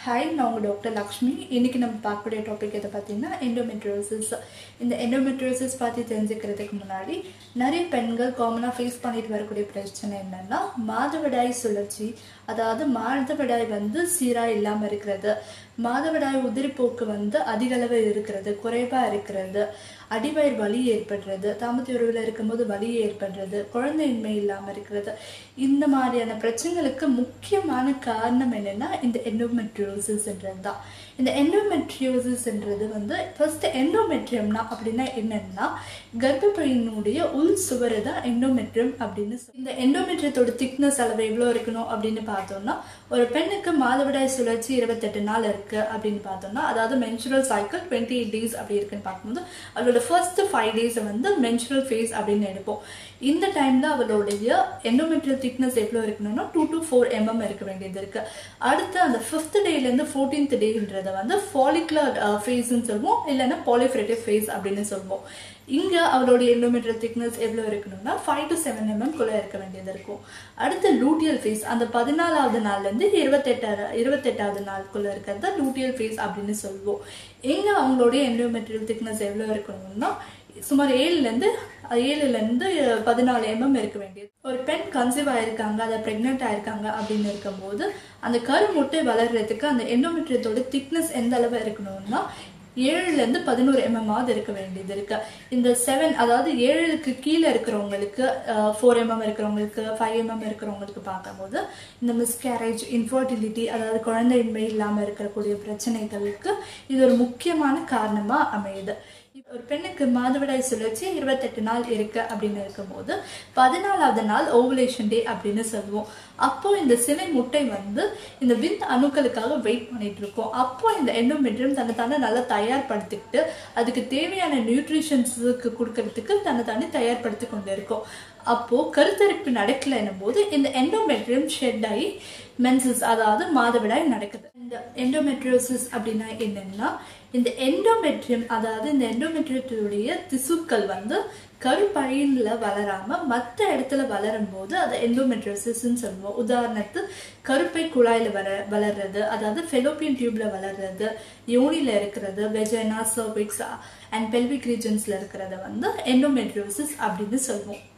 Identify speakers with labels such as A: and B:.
A: hi நான் உங்கள் doctor Lakshmi இன்னைக்கு நம்ம பார்க்கக்கூடிய டாபிக் எதை பார்த்தீங்கன்னா எண்டோமெட்ரோசிஸ் இந்த எண்டோமெட்ரோசிஸ் பற்றி தெரிஞ்சுக்கிறதுக்கு முன்னாடி நிறைய பெண்கள் காமனாக ஃபேஸ் பண்ணிட்டு வரக்கூடிய பிரச்சனை என்னன்னா மாதவிடாய் சுழற்சி அதாவது மாதவிடாய் வந்து சீராக இல்லாமல் இருக்கிறது மாதவிடாய் உதிரிப்போக்கு வந்து அதிக அளவு இருக்கிறது குறைவாக இருக்கிறது அடிவயிறு வலி ஏற்படுறது தாமத்திய உறவில் இருக்கும்போது வலி ஏற்படுறது குழந்தையின்மை இல்லாமல் இருக்கிறது இந்த மாதிரியான பிரச்சனைகளுக்கு முக்கியமான காரணம் என்னன்னா இந்த எண்டோமெட்ரியோசிஸ்ன்றது தான் இந்த எண்டோமெட்ரியோசிஸ்ன்றது வந்து ஃபர்ஸ்ட் எண்டோமெட்ரியம்னா அப்படின்னா என்னன்னா கர்ப்பப்பையினுடைய உள் சுவரை தான் எண்டோமெட்ரியம் அப்படின்னு சொல்லு- இந்த எண்டோமெட்ரியத்தோட திக்னஸ் அளவு எவ்வளோ இருக்கணும் அப்படின்னு பார்த்தோம்னா ஒரு பெண்ணுக்கு மாதவிடாய் சுழற்சி இருபத்தெட்டு நாள் இருக்கு அப்படின்னு பார்த்தோம்னா அதாவது menstrual cycle twenty eight days அப்படி இருக்குன்னு பார்க்கும்போது அவளோட ஃபர்ஸ்ட் ஃபைவ் டேஸை வந்து மென்சுரல் ஃபேஸ் அப்படின்னு எடுப்போம் இந்த டைம்ல அவளுடைய எண்டோமெட்ரியல் திக்னஸ் எவ்வளோ இருக்கணும்னா டூ டு ஃபோர் எம்எம் இருக்க வேண்டியது இருக்கு அடுத்து அந்த ஃபிஃப்த் டேலேருந்து ஃபோர்டீன்த் டேன்றதை வந்து ஃபாலிகுலர் ஃபேஸ்ன்னு சொல்லுவோம் இல்லைன்னா பாலிஃபரேட்டிவ் ஃபேஸ் அப்படின்னு சொல்லுவோம் இங்க அவளுடைய எண்டோமெட்ரியல் திக்னஸ் எவ்வளோ இருக்கணும்னா ஃபைவ் டு செவன் எம்எம் குள்ள இருக்க வேண்டியது இருக்கும் அடுத்து லூட்டியல் ஃபேஸ் அந்த பதினாலாவது நாள்ல இருந்து இருபத்தெட்டாவது இருபத்தெட்டாவது நாளுக்குள்ள இருக்கிறத லூட்டியல் ஃபேஸ் அப்படின்னு சொல்லுவோம் எங்க அவங்களுடைய எண்டோமெட்ரியல் திக்னஸ் எவ்வளோ இருக்கணும்னா சுமார் ஏழுலேருந்து ஏழுலேருந்து பதினாலு எம்எம் இருக்க வேண்டியது ஒரு பெண் கன்சீவ் ஆயிருக்காங்க அதை ப்ரெக்னென்ட் ஆயிருக்காங்க அப்படின்னு இருக்கும்போது அந்த கருமுட்டை வளர்றதுக்கு அந்த எண்டோமெட்ரியத்தோட திக்னஸ் எந்த அளவு இருக்கணும்னா ஏழுலேருந்து பதினோரு எம்எம்மாவது இருக்க வேண்டியது இருக்கு இந்த செவன் அதாவது ஏழுக்கு கீழே இருக்கிறவங்களுக்கு ஃபோர் எம்எம் இருக்கிறவங்களுக்கு ஃபைவ் எம்எம் இருக்கிறவங்களுக்கு பார்க்கும்போது இந்த மிஸ்கேரேஜ் இன்ஃபர்டிலிட்டி அதாவது குழந்தையின்மை இல்லாமல் இருக்கக்கூடிய பிரச்சனைகளுக்கு இது ஒரு முக்கியமான காரணமாக அமையுது இப்ப ஒரு பெண்ணுக்கு மாதவிடாய் சுழற்சி இருபத்தெட்டு நாள் இருக்கு அப்படின்னு இருக்கும்போது பதினாலாவது நாள் ஓவுலேஷன் டே அப்படின்னு சொல்லுவோம் அப்போ இந்த சினை முட்டை வந்து இந்த விந்து அணுக்களுக்காக வெயிட் பண்ணிட்டு இருக்கோம் அப்போ இந்த எண்டோமெட்ரியம் தன்னை தானே நல்லா தயார்படுத்திக்கிட்டு அதுக்கு தேவையான நியூட்ரிஷன்ஸுக்கு கொடுக்கறதுக்கு தன்னை தானே தயார்படுத்தி கொண்டு இருக்கோம் அப்போ கருத்தரிப்பு நடக்கலைன்னும் போது இந்த எண்டோமெட்ரியம் ஷெட் ஆகி மென்சஸ் அதாவது மாதவிடாய் நடக்குது இந்த எண்டோமெட்ரியோசிஸ் அப்படின்னா என்னன்னா இந்த எண்டோமெட்ரியம் அதாவது இந்த எண்டோமெட்ரியத்துடைய திசுக்கள் வந்து கருப்பையில வளராம மற்ற இடத்துல வளரும் போது அதை எண்டோமெட்ரியோசிஸ்ன்னு சொல்லுவோம் உதாரணத்து கருப்பை குழாயில வள வளர்றது அதாவது ஃபெலோப்பியன் டியூப்ல வளர்றது யோனில இருக்கிறது வெஜைனா சர்விக்ஸ் அண்ட் பெல்விக் ரீஜன்ஸ்ல இருக்கிறத வந்து எண்டோமெட்ரியோசிஸ் அப்படின்னு சொல்லுவோம்